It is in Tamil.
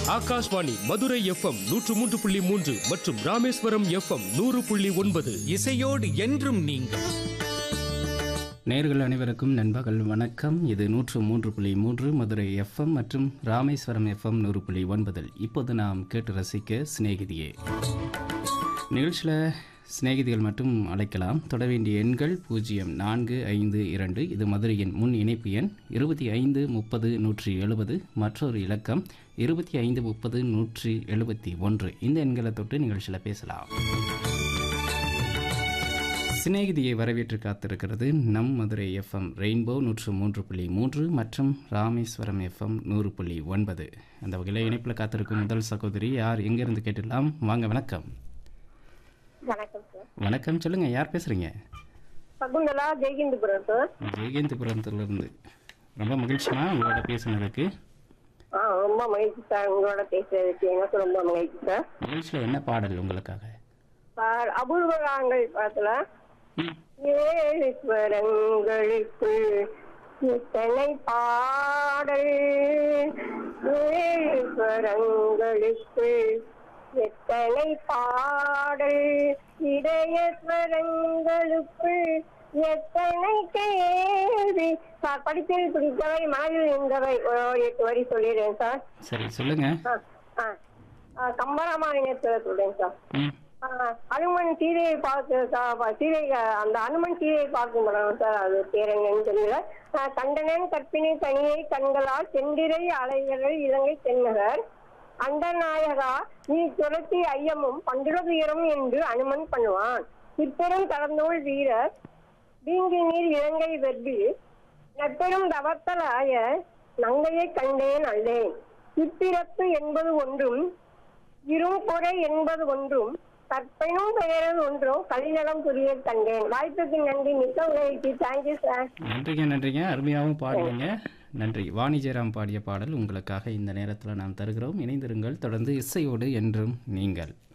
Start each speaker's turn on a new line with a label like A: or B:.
A: ஆகாஷ்வாணி மதுரை எஃப்எம் நூற்று மூன்று புள்ளி மூன்று மற்றும் ராமேஸ்வரம் எஃப்எம் நூறு புள்ளி ஒன்பது
B: இசையோடு என்றும் நீங்கள்
C: நேர்கள் அனைவருக்கும் நண்பகல் வணக்கம் இது நூற்று மூன்று புள்ளி மூன்று மதுரை எஃப்எம் மற்றும் ராமேஸ்வரம் எஃப்எம் நூறு புள்ளி ஒன்பதில் இப்போது நாம் கேட்டு ரசிக்க சிநேகிதியே நிகழ்ச்சியில் சிநேகிதிகள் மட்டும் அழைக்கலாம் தொட வேண்டிய எண்கள் பூஜ்ஜியம் நான்கு ஐந்து இரண்டு இது மதுரையின் முன் இணைப்பு எண் இருபத்தி ஐந்து முப்பது நூற்றி எழுபது மற்றொரு இலக்கம் இருபத்தி ஐந்து முப்பது நூற்றி எழுபத்தி ஒன்று இந்த எண்களை தொட்டு நிகழ்ச்சியில் பேசலாம் சிநேகிதியை வரவேற்று காத்திருக்கிறது நம் மதுரை எஃப்எம் ரெயின்போ நூற்று மூன்று புள்ளி மூன்று மற்றும் ராமேஸ்வரம் எஃப்எம் நூறு புள்ளி ஒன்பது அந்த வகையில் இணைப்பில் காத்திருக்கும் முதல் சகோதரி யார் எங்கேருந்து கேட்டுடலாம் வாங்க வணக்கம்
D: வணக்கம் சார்
C: வணக்கம் சொல்லுங்கள் யார் பேசுகிறீங்க
D: சகுந்தலா ஜெய்கிந்தபுரம் சார்
C: ஜெயகேந்திபுரத்துலேருந்து ரொம்ப மகிழ்ச்சிமா உங்களோட பேசுனதுக்கு
D: ஆ ரொம்ப மகிழ்ச்சி சார் உங்களோட பேசுறதுக்கு எனக்கு ரொம்ப மகிழ்ச்சி சார்
C: நிகழ்ச்சியில் என்ன பாடல் உங்களுக்காக
D: சார் அபூர்வகாங்கள் படத்துல
C: ம்,
D: ஏழு ஸ்வரங்களுக்குள் எத்தனை பாடல் ஏழு ஸ்வரங்களுக்குள் எத்தனை பாடல் இதய ஸ்வரங்களுக்குள் எத்தனை கேள்வி சார் படிப்பில் பிடித்தவை மனதில் நின்றவை ஒரு எட்டு வரி சொல்லிடுறேன் சார்
C: சரி சொல்லுங்கள்
D: ஆ, ஆ. ஆ, கம்பராமாயணத்துல சொல்றேன் சார்
C: ம்
D: ஆ, அனுமன் சீதையை பார்த்து சா- சீதை அந்த அனுமன் சீதையை பார்க்கும் படம் சார் அது பேர் என்னன்னு தெரியல ஆ, கண்டனன் கற்பினை தனியை கண்களால் செந்திரை அலைகள் இலங்கை தென்னகர் அண்டநாயகா நீ துரத்தி ஐயமும் பண்டுலதுயரம் என்று அனுமன் பண்ணுவான் இப்பெரும் கடந்தோள் வீரர் வீங்கி நீர் இலங்கை வெற்றி நெப்பெரும் தவத்தலாய நங்கையை கண்டேன் அல்லேன் இப்பிறப்பு என்பது ஒன்றும் இரும்பொறை என்பது ஒன்றும் கற்பனும் பெயரது ஒன்றும் கலிநலம் புரிய கண்டேன் வாய்ப்புக்கு நன்றி மிக்க உதவிக்கு தேங்க்யூ சார்
C: நன்றிங்க நன்றிங்க அருமையாகவும் பாடுவீங்க நன்றி வாணி ஜெயராம் பாடிய பாடல் உங்களுக்காக இந்த நேரத்தில் நாம் தருகிறோம் இணைந்திருங்கள் தொடர்ந்து இசையோடு என்றும் நீங்கள்